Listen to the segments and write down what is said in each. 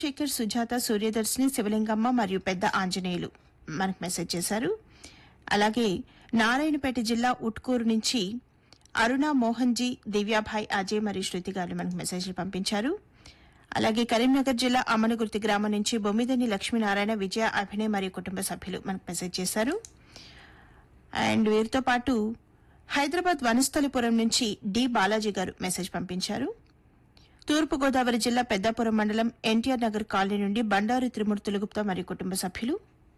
శేఖర్ సుజాత సూర్యదర్శిని శివలింగమ్మ మరియు పెద్ద ఆంజనేయులు మనకు మెసేజ్ చేశారు అలాగే నారాయణపేట జిల్లా ఉట్కూరు నుంచి అరుణ మోహన్ జీ దివ్యాభాయ్ అజయ్ మరియు శృతి గారు మనకు మెసేజ్లు పంపించారు అలాగే కరీంనగర్ జిల్లా అమనగుర్తి గ్రామం నుంచి బొమ్మిదని లక్ష్మీనారాయణ విజయ అభినయ్ మరియు కుటుంబ సభ్యులు మనకు మెసేజ్ చేశారు అండ్ వీరితో పాటు హైదరాబాద్ వనస్థలిపురం నుంచి డి బాలాజీ గారు మెసేజ్ పంపించారు తూర్పుగోదావరి జిల్లా పెద్దాపురం మండలం ఎన్టీఆర్ నగర్ కాలనీ నుండి బండారు త్రిమూర్తులు గుప్తా మరియు కుటుంబ సభ్యులు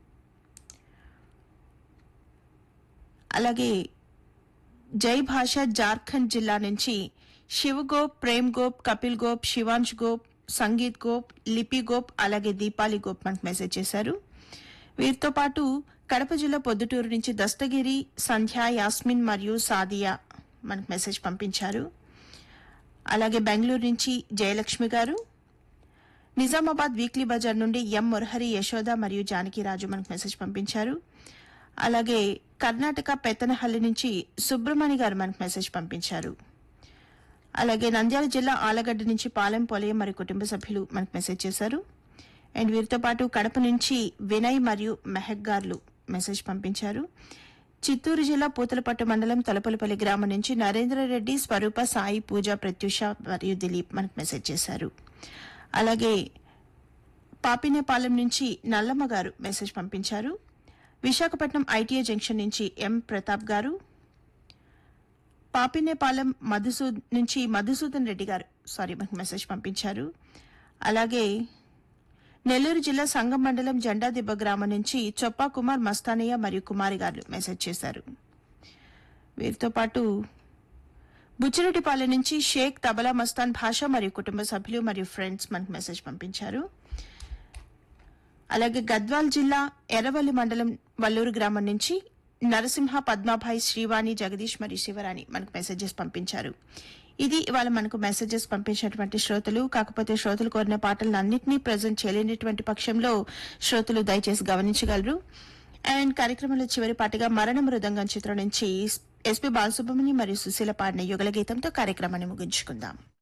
అలాగే జై భాష జార్ఖండ్ జిల్లా నుంచి శివ్ గోప్ ప్రేమ్ గోప్ కపిల్ గోప్ శివాంశ్ గోప్ సంగీత్ గోప్ లిపి గోప్ అలాగే దీపాలి గోప్ మనకు మెసేజ్ చేశారు వీరితో పాటు కడప జిల్లా పొద్దుటూరు నుంచి దస్తగిరి సంధ్య యాస్మిన్ మరియు సాదియా మనకు మెసేజ్ పంపించారు అలాగే బెంగళూరు నుంచి జయలక్ష్మి గారు నిజామాబాద్ వీక్లీ బజార్ నుండి ఎం మురహరి యశోద మరియు జానకిరాజు మనకు మెసేజ్ పంపించారు అలాగే కర్ణాటక పెత్తనహల్లి నుంచి సుబ్రమణి గారు మనకు మెసేజ్ పంపించారు అలాగే నంద్యాల జిల్లా ఆలగడ్డ నుంచి పాలెం పొలయం మరియు కుటుంబ సభ్యులు మనకు మెసేజ్ చేశారు అండ్ వీరితో పాటు కడప నుంచి వినయ్ మరియు మెహక్ గార్లు మెసేజ్ పంపించారు చిత్తూరు జిల్లా పూతలపట్టు మండలం తలపలపల్లి గ్రామం నుంచి నరేంద్రరెడ్డి స్వరూప సాయి పూజ ప్రత్యూష మరియు దిలీప్ మనకు మెసేజ్ చేశారు అలాగే పాపినేపాలెం నుంచి నల్లమ్మ గారు మెసేజ్ పంపించారు విశాఖపట్నం ఐటీఐ జంక్షన్ నుంచి ఎం ప్రతాప్ గారు పాపినేపాలెం మధుసూ నుంచి మధుసూదన్ రెడ్డి గారు సారీ మనకు మెసేజ్ పంపించారు అలాగే నెల్లూరు జిల్లా సంగం మండలం జెండాదిబ్బ గ్రామం నుంచి చొప్పా కుమార్ మస్తానయ్య మరియు కుమారి గారు మెసేజ్ చేశారు వీరితో పాటు బుచ్చిరెడ్డిపాలెం నుంచి షేక్ తబలా మస్తాన్ భాష మరియు కుటుంబ సభ్యులు మరియు ఫ్రెండ్స్ మనకు మెసేజ్ పంపించారు అలాగే గద్వాల్ జిల్లా ఎర్రవల్లి మండలం వల్లూరు గ్రామం నుంచి నరసింహ పద్మాభాయ్ శ్రీవాణి జగదీష్ మరియు శివరాణి మనకు మెసేజెస్ పంపించారు ఇది ఇవాళ మనకు మెసేజెస్ పంపించినటువంటి శ్రోతలు కాకపోతే శ్రోతలు కోరిన పాటలను అన్నింటినీ ప్రజెంట్ చేయలేనటువంటి పక్షంలో శ్రోతలు దయచేసి గమనించగలరు అండ్ కార్యక్రమంలో చివరి పాటగా మరణ మృదంగం చిత్రం నుంచి ఎస్పీ బాలసుబ్రహ్మణ్యం మరియు సుశీల పాడిన యుగల గీతంతో కార్యక్రమాన్ని ముగించుకుందాం